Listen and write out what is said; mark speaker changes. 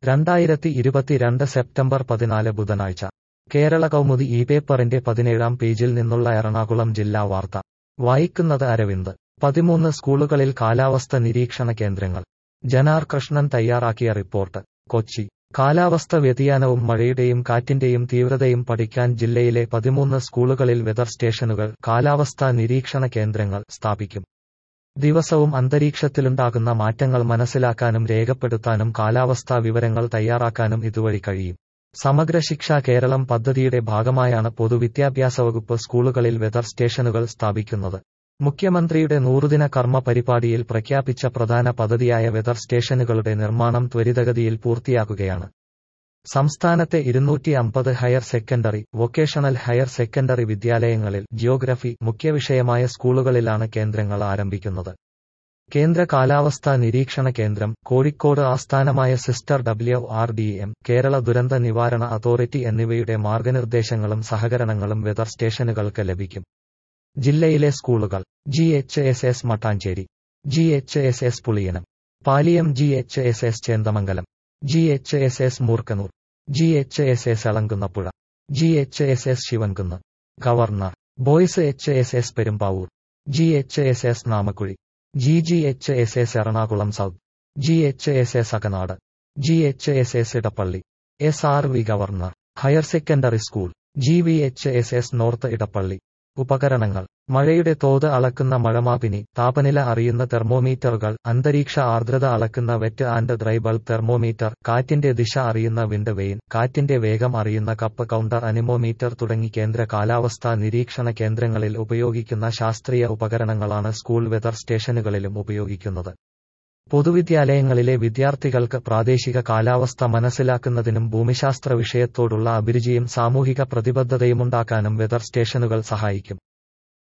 Speaker 1: രണ്ടായിരത്തി ഇരുപത്തിരണ്ട് സെപ്റ്റംബർ പതിനാല് ബുധനാഴ്ച കേരള കൗമുദി ഈ പേപ്പറിന്റെ പതിനേഴാം പേജിൽ നിന്നുള്ള എറണാകുളം ജില്ലാ വാർത്ത വായിക്കുന്നത് അരവിന്ദ് പതിമൂന്ന് സ്കൂളുകളിൽ കാലാവസ്ഥ നിരീക്ഷണ കേന്ദ്രങ്ങൾ ജനാർ കൃഷ്ണൻ തയ്യാറാക്കിയ റിപ്പോർട്ട് കൊച്ചി കാലാവസ്ഥ വ്യതിയാനവും മഴയുടെയും കാറ്റിന്റെയും തീവ്രതയും പഠിക്കാൻ ജില്ലയിലെ പതിമൂന്ന് സ്കൂളുകളിൽ വെതർ സ്റ്റേഷനുകൾ കാലാവസ്ഥാ നിരീക്ഷണ കേന്ദ്രങ്ങൾ സ്ഥാപിക്കും ദിവസവും അന്തരീക്ഷത്തിലുണ്ടാകുന്ന മാറ്റങ്ങൾ മനസ്സിലാക്കാനും രേഖപ്പെടുത്താനും കാലാവസ്ഥാ വിവരങ്ങൾ തയ്യാറാക്കാനും ഇതുവഴി കഴിയും സമഗ്ര ശിക്ഷ കേരളം പദ്ധതിയുടെ ഭാഗമായാണ് പൊതുവിദ്യാഭ്യാസ വകുപ്പ് സ്കൂളുകളിൽ വെതർ സ്റ്റേഷനുകൾ സ്ഥാപിക്കുന്നത് മുഖ്യമന്ത്രിയുടെ നൂറുദിന കർമ്മ പരിപാടിയിൽ പ്രഖ്യാപിച്ച പ്രധാന പദ്ധതിയായ വെതർ സ്റ്റേഷനുകളുടെ നിർമ്മാണം ത്വരിതഗതിയിൽ പൂർത്തിയാക്കുകയാണ് സംസ്ഥാനത്തെ ഇരുന്നൂറ്റി അമ്പത് higher secondary vocational higher secondary വിദ്യാലയങ്ങളിൽ ജിയോഗ്രഫി മുഖ്യവിഷയമായ സ്കൂളുകളിലാണ് കേന്ദ്രങ്ങൾ ആരംഭിക്കുന്നത് കേന്ദ്ര കാലാവസ്ഥാ നിരീക്ഷണ കേന്ദ്രം കോഴിക്കോട് ആസ്ഥാനമായ സിസ്റ്റർ W R D M Kerala ദുരന്ത നിവാരണ അതോറിറ്റി എന്നിവയുടെ മാർഗനിർദ്ദേശങ്ങളും സഹകരണങ്ങളും വെതർ സ്റ്റേഷനുകൾക്ക് ലഭിക്കും ജില്ലയിലെ സ്കൂളുകൾ G H S S Mattancherry G H S S Puliyanam Paliyam G H S S Chendamangalam G H S S Moorkkanoor G H S S Elamkunnapuzha G H S S Sivankunnu government boys H S S Perumbavoor G H S S Namakkuzhi G G H S S Ernakulam south G H S S Akanad G H S S Edappally S R V government higher secondary school G V H S S north Edappally ഉപകരണങ്ങൾ മഴയുടെ തോത് അളക്കുന്ന മഴമാപിനി താപനില അറിയുന്ന തെർമോമീറ്ററുകൾ അന്തരീക്ഷ ആർദ്രത അളക്കുന്ന wet and dry bulb thermometer കാറ്റിന്റെ ദിശ അറിയുന്ന വിൻഡ് വെയിൻ കാറ്റിന്റെ വേഗം അറിയുന്ന കപ്പ് കൗണ്ടർ അനിമോമീറ്റർ തുടങ്ങി കേന്ദ്ര കാലാവസ്ഥാ നിരീക്ഷണ കേന്ദ്രങ്ങളിൽ ഉപയോഗിക്കുന്ന ശാസ്ത്രീയ ഉപകരണങ്ങളാണ് സ്കൂൾ വെതർ സ്റ്റേഷനുകളിലും ഉപയോഗിക്കുന്നത് പൊതുവിദ്യാലയങ്ങളിലെ വിദ്യാർത്ഥികൾക്ക് പ്രാദേശിക കാലാവസ്ഥ മനസ്സിലാക്കുന്നതിനും ഭൂമിശാസ്ത്ര വിഷയത്തോടുള്ള അഭിരുചിയും സാമൂഹിക പ്രതിബദ്ധതയുമുണ്ടാക്കാനും വെതർ സ്റ്റേഷനുകൾ സഹായിക്കും